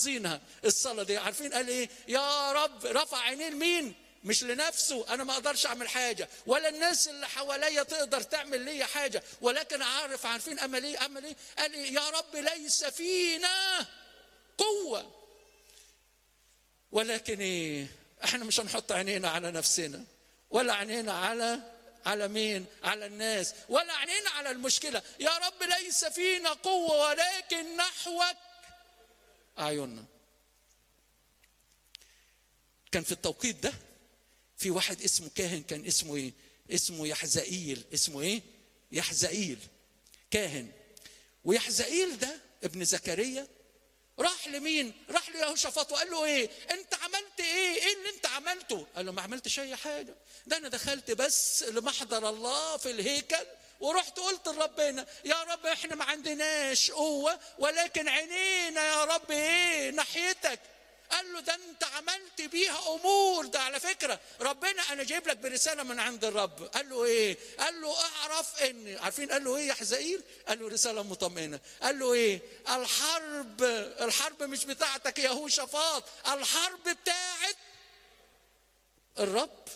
حافظينها الصلاه دي عارفين قال ايه يا رب رفع عينيه لمين مش لنفسه انا ما اقدرش اعمل حاجه ولا الناس اللي حواليا تقدر تعمل لي حاجه ولكن عارف عارفين امل ايه امل ايه قال إيه يا رب ليس فينا قوه ولكن ايه احنا مش هنحط عينينا على نفسنا ولا عينينا على على مين على الناس ولا عينينا على المشكله يا رب ليس فينا قوه ولكن نحوك اعيننا كان في التوقيت ده في واحد اسمه كاهن كان اسمه ايه اسمه يحزائيل اسمه ايه يحزائيل كاهن ويحزائيل ده ابن زكريا راح لمين راح ليهوشافاط وقال له ايه انت عملت ايه ايه اللي انت عملته قال له ما عملتش اي حاجه ده انا دخلت بس لمحضر الله في الهيكل ورحت قلت لربنا يا رب احنا ما عندناش قوه ولكن عينينا يا رب ايه ناحيتك قال له ده انت عملت بيها امور ده على فكره ربنا انا جايب لك برساله من عند الرب قال له ايه قال له اعرف ان عارفين قال له ايه يا حزائيل قال له رساله مطمئنه قال له ايه الحرب الحرب مش بتاعتك يا هوشافاط الحرب بتاعت الرب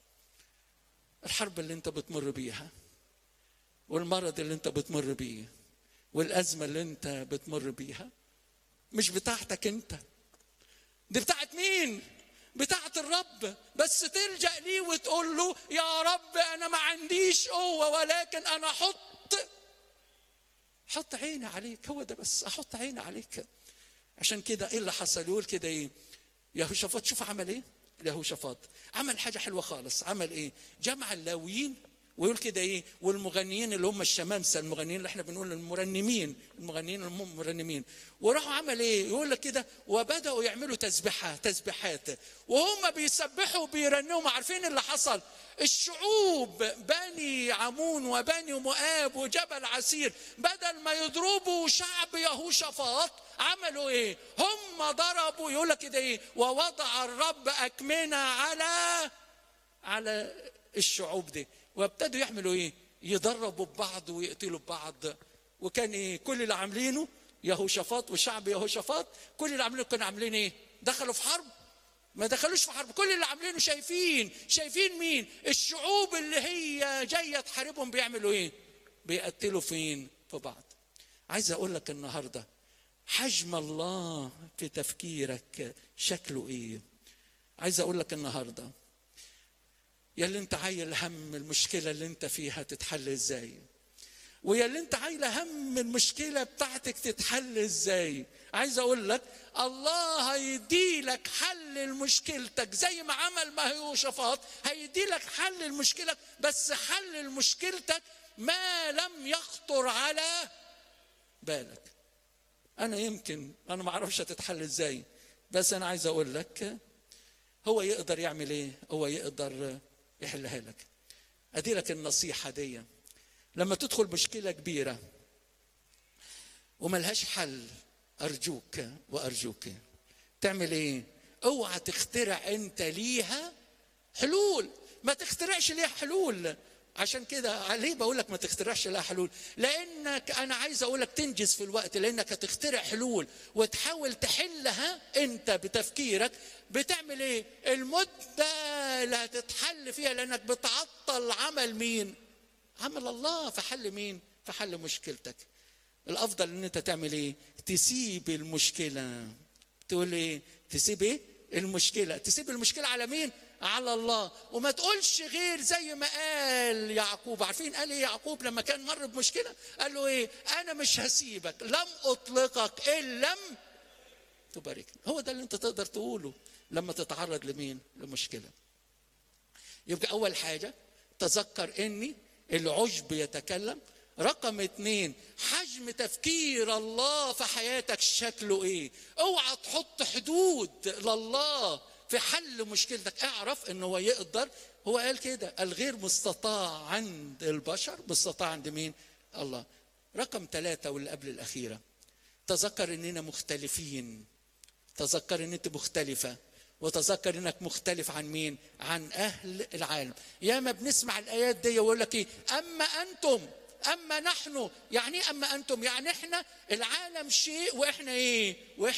الحرب اللي انت بتمر بيها والمرض اللي انت بتمر بيه والازمه اللي انت بتمر بيها مش بتاعتك انت دي بتاعت مين بتاعت الرب بس تلجا ليه وتقول له يا رب انا ما عنديش قوه ولكن انا احط حط عيني عليك هو ده بس احط عيني عليك عشان كده ايه اللي حصل يقول كده ايه يهوشافاط شوف عمل ايه يهوشافاط عمل حاجه حلوه خالص عمل ايه جمع اللاويين ويقول كده ايه والمغنيين اللي هم الشمامسه المغنيين اللي احنا بنقول المرنمين المغنيين اللي هم المرنمين وراحوا عمل ايه يقول لك كده وبداوا يعملوا تسبيحات تسبيحات وهم بيسبحوا وبيرنموا عارفين اللي حصل الشعوب بني عمون وبني مؤاب وجبل عسير بدل ما يضربوا شعب يهوشافاط عملوا ايه هم ضربوا يقول لك كده ايه ووضع الرب اكمنه على على الشعوب دي وابتدوا يعملوا ايه يضربوا ببعض ويقتلوا ببعض وكان ايه كل اللي عاملينه يهوشافاط وشعب يهوشافاط كل اللي عاملينه كانوا عاملين ايه دخلوا في حرب ما دخلوش في حرب كل اللي عاملينه شايفين شايفين مين الشعوب اللي هي جايه تحاربهم بيعملوا ايه بيقتلوا فين في بعض عايز اقول لك النهارده حجم الله في تفكيرك شكله ايه عايز اقول لك النهارده يا اللي انت عايل هم المشكله اللي انت فيها تتحل ازاي ويا اللي انت عايله هم المشكله بتاعتك تتحل ازاي عايز اقول لك الله هيدي لك حل لمشكلتك زي ما عمل مع يوشفاط هيدي لك حل لمشكلتك بس حل لمشكلتك ما لم يخطر على بالك انا يمكن انا ما اعرفش هتتحل ازاي بس انا عايز اقول لك هو يقدر يعمل ايه هو يقدر يحلها لك ادي لك النصيحه دي لما تدخل مشكله كبيره وملهاش حل ارجوك وارجوك تعمل ايه اوعى تخترع انت ليها حلول ما تخترعش ليها حلول عشان كده ليه بقول لك ما تخترعش لها حلول لانك انا عايز اقول لك تنجز في الوقت لانك هتخترع حلول وتحاول تحلها انت بتفكيرك بتعمل ايه المده اللي هتتحل فيها لانك بتعطل عمل مين عمل الله في حل مين في حل مشكلتك الافضل ان انت تعمل ايه تسيب المشكله تقول ايه تسيب ايه المشكله تسيب المشكله على مين على الله وما تقولش غير زي ما قال يعقوب عارفين قال ايه يعقوب لما كان مر بمشكله قال له ايه انا مش هسيبك لم اطلقك ان لم تباركني هو ده اللي انت تقدر تقوله لما تتعرض لمين لمشكله يبقى اول حاجه تذكر اني العشب يتكلم رقم اتنين حجم تفكير الله في حياتك شكله ايه اوعى تحط حدود لله في حل مشكلتك اعرف ان هو يقدر هو قال كده الغير مستطاع عند البشر مستطاع عند مين الله رقم ثلاثة واللي قبل الأخيرة تذكر إننا مختلفين تذكر إن أنت مختلفة وتذكر انك مختلف عن مين عن اهل العالم ياما بنسمع الايات دي ويقول لك ايه اما انتم اما نحن يعني ايه اما انتم يعني احنا العالم شيء واحنا ايه واحنا